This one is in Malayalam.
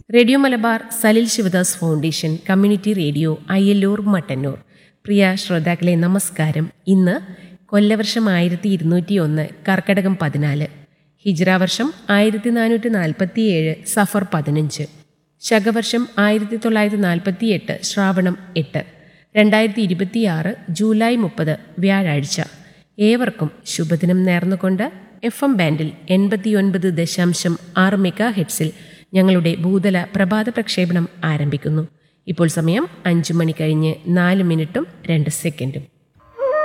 radio Malabar Salil Sivadas foundation community radio Ayyalloor Mattannur പ്രിയ ശ്രോതാക്കളെ നമസ്കാരം ഇന്ന് കൊല്ലവർഷം ആയിരത്തി ഇരുന്നൂറ്റി ഒന്ന് കർക്കടകം പതിനാല് ഹിജ്ര വർഷം ആയിരത്തി നാനൂറ്റി നാൽപ്പത്തിയേഴ് സഫർ പതിനഞ്ച് ശകവർഷം ആയിരത്തി തൊള്ളായിരത്തി നാൽപ്പത്തി എട്ട് ശ്രാവണം എട്ട് രണ്ടായിരത്തി ഇരുപത്തിയാറ് ജൂലൈ മുപ്പത് വ്യാഴാഴ്ച ഏവർക്കും ശുഭദിനം നേർന്നുകൊണ്ട് എഫ് എം ബാൻഡിൽ എൺപത്തിയൊൻപത് ദശാംശം ആറ് മെഗാ ഹെഡ്സിൽ ഞങ്ങളുടെ ഭൂതല പ്രഭാത പ്രക്ഷേപണം ആരംഭിക്കുന്നു ഇപ്പോൾ സമയം അഞ്ചു മണി കഴിഞ്ഞ് നാല് മിനിറ്റും രണ്ട് സെക്കൻഡും